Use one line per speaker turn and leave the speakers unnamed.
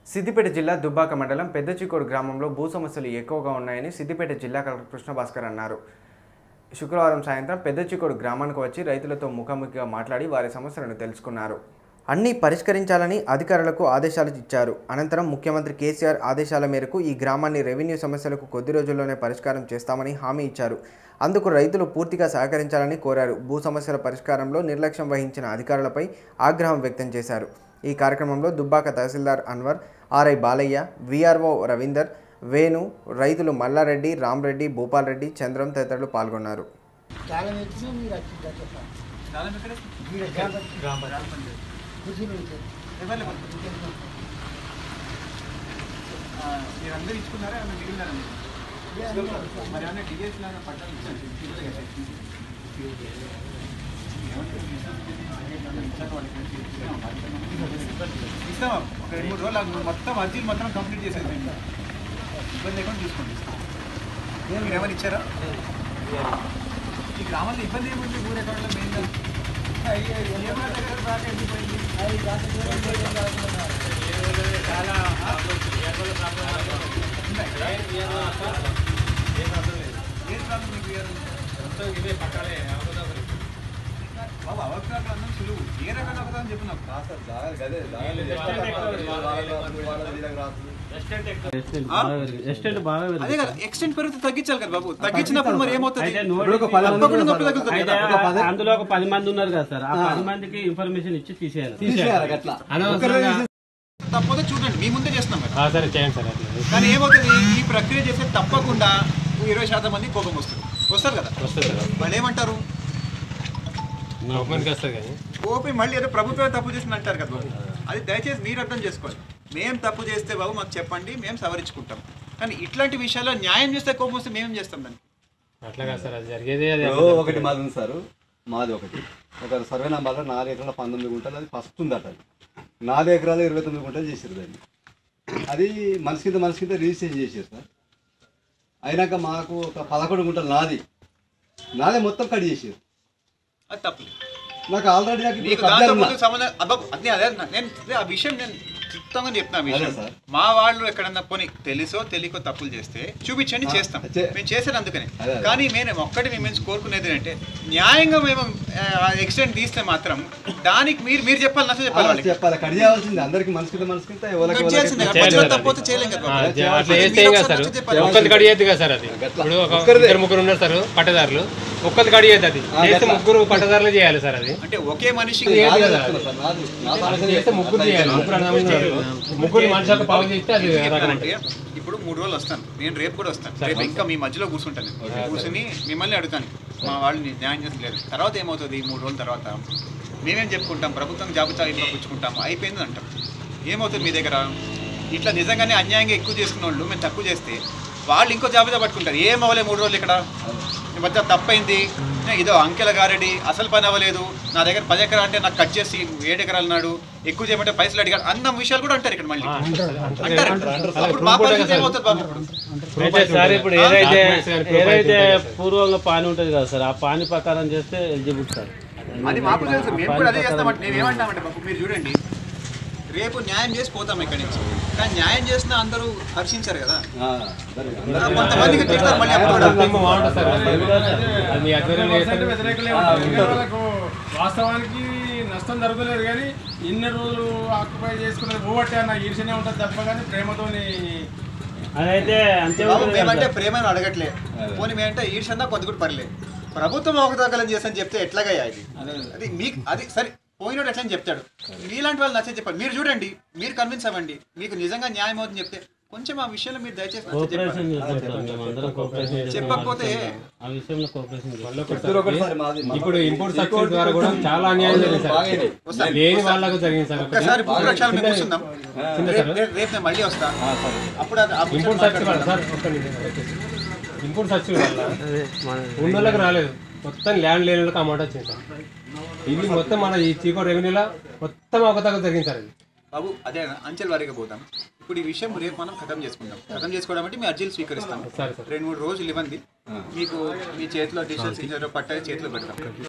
సిద్దిపేట జిల్లా దుబ్బాక మండలం పెద్దచికోడు గ్రామంలో భూ సమస్యలు ఎక్కువగా ఉన్నాయని సిద్దిపేట జిల్లా కలెక్టర్ కృష్ణ భాస్కర్ అన్నారు శుక్రవారం సాయంత్రం పెద్దచికోడు గ్రామానికి వచ్చి రైతులతో ముఖాముఖిగా మాట్లాడి వారి సమస్యలను తెలుసుకున్నారు అన్నీ పరిష్కరించాలని అధికారులకు ఆదేశాలు ఇచ్చారు అనంతరం ముఖ్యమంత్రి కేసీఆర్ ఆదేశాల మేరకు ఈ గ్రామాన్ని రెవెన్యూ సమస్యలకు కొద్ది రోజుల్లోనే పరిష్కారం చేస్తామని హామీ ఇచ్చారు అందుకు రైతులు పూర్తిగా సహకరించాలని కోరారు భూ సమస్యల పరిష్కారంలో నిర్లక్ష్యం వహించిన అధికారులపై ఆగ్రహం వ్యక్తం చేశారు ఈ కార్యక్రమంలో దుబ్బాక తహసీల్దార్ అన్వర్ ఆర్ఐ బాలయ్య విఆర్ఓ రవీందర్ వేణు రైతులు మల్లారెడ్డి రామ్రెడ్డి భూపాల్ రెడ్డి చంద్రం తదితరులు పాల్గొన్నారు
చాలా నేర్చుకున్నా మీరు వచ్చింది అట్లా
కాలం ఎక్కడ
వీడ గ్రామ కృషి నుంచి
ఆ, మీరందరూ ఇచ్చుకున్నారా ఏమైనా మిగిలినారా మీరు? మరి ఏమైనా డిఎస్ లాగా పట్టాలు ఇచ్చాను ఇవ్వలేదు కదా. ఇస్తాం ఒక రెండు మూడు రోజులు ఆగు. మొత్తం అర్జీలు మొత్తం కంప్లీట్ చేసేది మేము ఇబ్బంది లేకుండా చూసుకోండి మీరు ఏమైనా ఇచ్చారా ఈ గ్రామంలో ఇబ్బంది ఏముంది ఊరు ఎక్కడ మెయిన్గా ఏమైనా దగ్గర బాగా ఎండిపోయింది చాలా ఉందా ఇక్కడ? ఏం ప్రాబ్లం మీకు ఇవే పట్టాలే బాబు అవకాశాలు అన్నం సులువు ఏ రకంగా అవకాశం చెప్పు నాకు ఆ?
ఎస్టేట్ బాగా
అదే
పెరిగింది.
కదా ఎక్స్టెంట్ పెరిగితే తగ్గించాలి కదా బాబు తగ్గించినప్పుడు మరి ఏమవుతుంది
అయితే నోటి-
తప్పకుండా నొప్పి తగ్గుతుంది
అయితే
కదా
అందులో ఒక పది మంది ఉన్నారు కదా సార్ ఆ పది మందికి ఇన్ఫర్మేషన్ ఇచ్చి తీసేయాలి అనవసరంగా
తప్పదో చూడండి మీ ముందే చేస్తున్నాం కదా
ఆ, సరే చేయండి సార్ అట్లా
కానీ ఏమవుతుంది ఈ ప్రక్రియ చేస్తే తప్పకుండా ఇరవై శాతం మంది కోపం వస్తుంది వస్తారు కదా
వస్తుంది సార్
వాళ్ళు ఏమంటారు
గవర్నమెంట్కి వస్తుంది కానీ
కోపం మళ్ళీ ఏదో ప్రభుత్వమే తప్పు చేసింది అంటారు కదా బాబు అది దయచేసి మీరు అర్థం చేసుకోవాలి మేము తప్పు చేస్తే బాబు మాకు చెప్పండి మేము సవరించుకుంటాం కానీ ఇట్లాంటి విషయాల్లో న్యాయం చేస్తే కోపం వస్తే మేమేం చేస్తాం దాన్ని
అట్లా కాదు సార్ అది జరిగేది అది
ఇప్పుడు ఒకటి మాది ఉంది సార్ మాది ఒకటి ఒక సర్వే నెంబర్లో నాలుగు ఎకరాల పంతొమ్మిది గుంటలు అది ఫస్ట్ ఉందట అది నాలుగు ఎకరాలు ఇరవై తొమ్మిది గుంటలు చేసారు దాన్ని అది మనిషి కింద మనిషి కింద రిజిస్ట్రేషన్ చేసారు సార్ అయినాక మాకు ఒక పదకొండు గుంటలు నాది నాదే మొత్తం కట్ చేసారు
అది తప్పులేదు
నాకు ఆల్రెడీ నాకు
నీకు
ఇప్పుడు
దాంతో
కబ్జాలు
ముందు సంబంధం అబ్బా అదే అదే అన్నా. నేను అదే ఆ విషయం నేను క్లుప్తంగా చెప్తున్నా ఆ విషయం
అదే సార్.
మా వాళ్ళు ఎక్కడన్నా పోనీ తెలుసో తెలియకో తప్పులు చేస్తే చూపించండి చేస్తాం
చే-
మేము చేసేది అందుకనే
అదే, అదే.
కానీ మేము ఒక్కటి మేము నుంచి కోరుకునేది అంటే న్యాయంగా మేము ఎక్స్టెంట్ తీస్తే మాత్రం దానికి మీరు మీరు చెప్పాలి నచ్చ చెప్పాలి
ఆ,
వాళ్ళకి
చెప్పాలి కట్ చేయాల్సింది అందరికి మనిషి కింద మనిషి కింద ఎవరికి
కట్ చేయాల్సిందే
ఎవరికి-
మధ్యలో తప్పితే చేయలేం కదా బాబు.
అట్లా
అది
చేస్తే
మీరు
ఏం కాదు
ఒకసారి
సార్
నచ్చ చెప్పాలి.
ఒక్కరిది కడిగేది కదా సార్ అది
గట్ల.
ఇప్పుడు ఒక
ఒక్కరిదే.
ఇద్దరు ముగ్గురు ఉన్నారు సార్ పట్టదారులు ఒక్కరిది కడిగేది అది చేస్తే ముగ్గురు పట్టదారులు చేయాలి సార్ అది
అంటే ఒకే మనిషికి
నాది
కదా.
చెప్తున్నా సార్, నాది. నా సమస్య
చేస్తే ముగ్గురు చేయాలి ముగ్గురు అన్నదమ్ములు ఉన్నారు. ముగ్గురు మనిషి ఒక పావు చేస్తే అది
ఎందుకు
రకం
చెప్తానంటే, ఇప్పుడు మూడు రోజులు వస్తాను నేను రేపు కూడా వస్తాను రేపు ఇంకా మీ మధ్యలో కూర్చుంటాను నేను. కూర్చుని మిమ్మల్ని అడుగుతాను మా వాళ్ళు ని- న్యాయం చేసి లేదు తర్వాత ఏమవుతుంది ఈ మూడు రోజుల తర్వాత మేమేం చెప్పుకుంటాం ప్రభుత్వం జాబితా ఇంట్లో పుచ్చుకుంటాం అయిపోయింది అంటాం ఏమవుతుంది మీ దగ్గర ఇట్లా నిజంగానే అన్యాయంగా ఎక్కువ చేసుకున్న వాళ్ళు మేము తక్కువ చేస్తే వాళ్ళు ఇంకో జాబితా పట్టుకుంటారు ఏం అవ్వలే మూడు రోజులు ఇక్కడ ఈ మధ్య తప్పైంది ఇదో అంకెల గారడి అసలు పని అవ్వలేదు నా దగ్గర పది ఎకరా అంటే నాకు కట్ చేసి ఏడు ఎకరాలు నాడు ఎక్కువ చేయమంటే పైసలు అడిగారు అన్న విషయాలు కూడా అంటారు ఇక్కడ మళ్ళీ అంటారు అప్పుడు మా పరిస్థితి ఏమవుతుంది బాబు
అయితే సార్ ఇప్పుడు ఏదైతే ఏదైతే పూర్వంగా పాని ఉంటుంది కదా సార్ ఆ పాని ప్రకారం చేస్తే ఎలిజిబుల్ సార్
అది మాకు తెలుసు మేము కూడా అదే చేస్తామంటే నేను ఏమంటామంటే బాబు మీరు చూడండి రేపు న్యాయం చేసి పోతాం ఇక్కడి నుంచి కానీ న్యాయం చేసిన అందరూ హర్షించారు కదా
ఆ, సరే.
కొంతమందికి తిడతారు మళ్ళీ అప్పుడు కూడా.
బాగుంటుంది సార్ అది మీ ఆధ్వర్యంలో చేస్తే
వ్యతిరేకులే ఉంటారు ఎందుకంటే వాళ్ళకు వాస్తవానికి నష్టం జరగలేదు కానీ ఇన్ని రోజులు ఆక్యుపై చేసుకున్నది పోగొట్టే అన్న ఈర్షనే ఉంటుంది తప్ప కానీ ప్రేమతోని
అదైతే అంతే
బాబు
ఉంటుంది
మేమంటే
కదా
ప్రేమను అడగట్లే పోనీ మేమంటే ఈర్షన్నా కొంత కూడా పర్లే ప్రభుత్వం అవకతవకలం చేసని చెప్తే ఎట్లాగయ్యా ఇది అది మీకు అది సరే పోయినోడు ఎట్లని చెప్తాడు మీలాంటి వాళ్ళు నచ్చని చెప్పాలి మీరు చూడండి మీరు కన్విన్స్ అవ్వండి మీకు నిజంగా న్యాయం అవుతుంది చెప్తే కొంచెం ఆ విషయంలో మీరు దయచేసి నచ్చ చెప్పాలి
కోఆపరేషన్ చేస్తాం సార్ మేము అందరం కోఆపరేషన్ చేస్తాం
చెప్పకపోతే
ఆ విషయంలో కోఆపరేషన్ చేస్తాం
ఇద్దరు ఒకటి సార్ మాది
ఇప్పుడు ఇంపోర్ట్ సబ్సిడీ ద్వారా కూడా చాలా అన్యాయం జరిగింది సార్
వస్తాను.
లేని వాళ్ళకు జరిగింది సార్
ఒక్కసారి భూప్రక్షాలు మేము కూర్చుందాం
చిన్న
రేపు రేపు- రేపు నేను మళ్ళీ వస్తా అప్పుడు అది ఆ ముచ్చట
ఇంపోర్ట్ సబ్సిడీ వల్ల సార్ ఒక్క నిమిషం. ఇంపోర్ట్ సబ్సిడీ వల్ల ఉన్న వాళ్ళకి రాలేదు మొత్తం ల్యాండ్ లేని వాళ్ళకి అమౌంట్ వచ్చింది సార్ ఇది మొత్తం మన ఈ చీకో రెవెన్యూలో మొత్తం అవకతవక జరిగింది సార్ ఇది
బాబు అదే అంచెల వారీగా పోతాం ఇప్పుడు ఈ విషయం రేపు మనం ఖతం చేసుకుందాం ఖతం చేసుకోవడం అంటే మీ అర్జీలు స్వీకరిస్తాం
సరే సార్
రెండు మూడు రోజులు ఇవ్వండి మీకు మీ చేతిలో డిజిటల్ సిగ్నేచర్ పట్టాయి చేతిలో పెడతాం